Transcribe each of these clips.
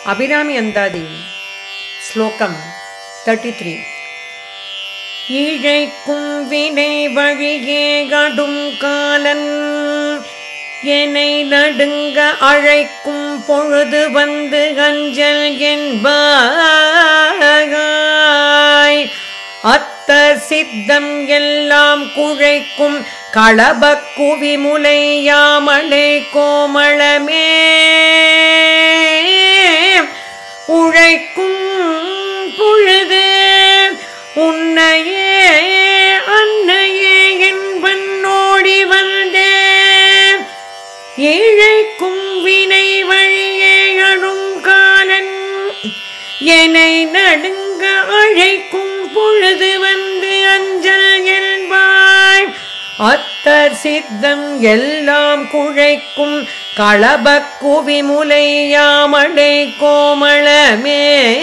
அபிராமி அந்தாதி ஸ்லோகம் thirty three இழைக்கும் வினை வழியே கடும் காலன் என்னை நடுங்க அழைக்கும் பொழுது வந்து அஞ்சல் என்பாய் அத்தர் சித்தம் எல்லாம் குழைக்கும் களபக் குவிமுலை யாமலை கோமளமே உழைக்கும் பொழுது உன்னையே அன்னையே என்பன் ஓடி வந்தேன் இழைக்கும் வினை வழியே அழும் காலன் என்னை நடுங்க அழைக்கும் பொழுது வந்து அஞ்சல் என்பாய் அத்தர் சித்தம் எல்லாம் குழைக்கும் களபக் குவிமுலை யாமலை கோமளமே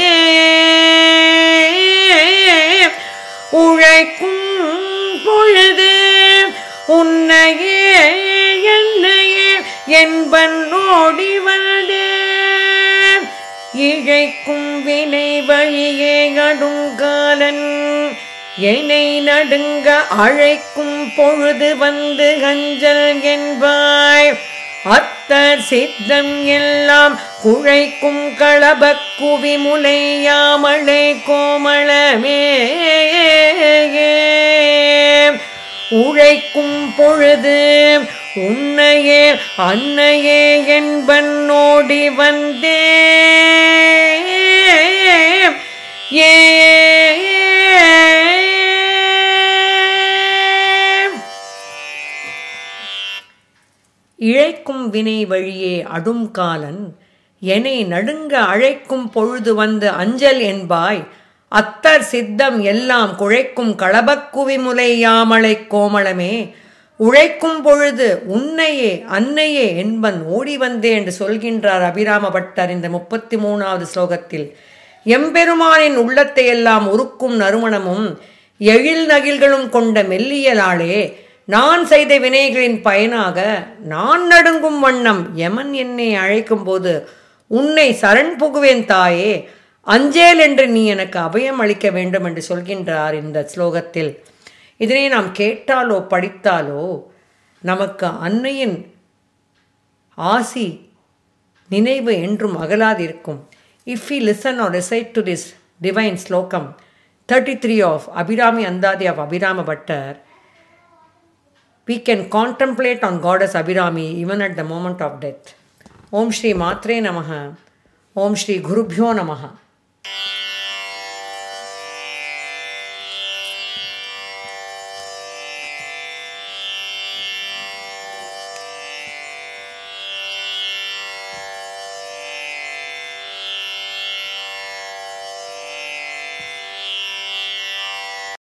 உழைக்கும் பொழுது உன்னையே என்னையே என்பன் ஓடி வந்தேன் இழைக்கும் வினை வழியே நடுங்காலன் என்னை நடுங்க அழைக்கும் பொழுது வந்து அஞ்சல் என்பாய் அத்தர் சித்தம் எல்லாம் குழைக்கும் களபக் குவிமுலை யாமலை கோமளமே உழைக்கும் பொழுது உன்னையே அன்னையே என்பன் ஓடி வந்தே ஏ இழைக்கும் வினை வழியே அடும் காலன் என்னை நடுங்க அழைக்கும் பொழுது வந்து அஞ்சல் என்பாய் அத்தர் சித்தம் எல்லாம் குழைக்கும் களபக்குவிமுலை யாமலை கோமளமே உழைக்கும் பொழுது உன்னையே அன்னையே என்பன் ஓடி வந்தே என்று சொல்கின்றார் அபிராம பட்டர் இந்த முப்பத்தி மூணாவது ஸ்லோகத்தில் எம்பெருமானின் உள்ளத்தை எல்லாம் உருக்கும் நறுமணமும் எழில் நகில்களும் கொண்ட மெல்லியலாளே நான் செய்த வினைகளின் பயனாக நான் நடுங்கும் வண்ணம் யமன் என்னை அழைக்கும் போது உன்னை சரண் புகுவேன் தாயே அஞ்சேல் என்று நீ எனக்கு அபயம் அளிக்க வேண்டும் என்று சொல்கின்றார் இந்த ஸ்லோகத்தில் இதனை நாம் கேட்டாலோ படித்தாலோ நமக்கு அன்னையின் ஆசி நினைவு என்றும் அகலாதிருக்கும் if we listen or recite to this divine slokam thirty three of Abhirami Andhadhi of Abhirama Bhattar we can contemplate on goddess Abhirami even at the moment of death. Om Shri Matre Namaha. Om Shri Gurubhyo Namaha.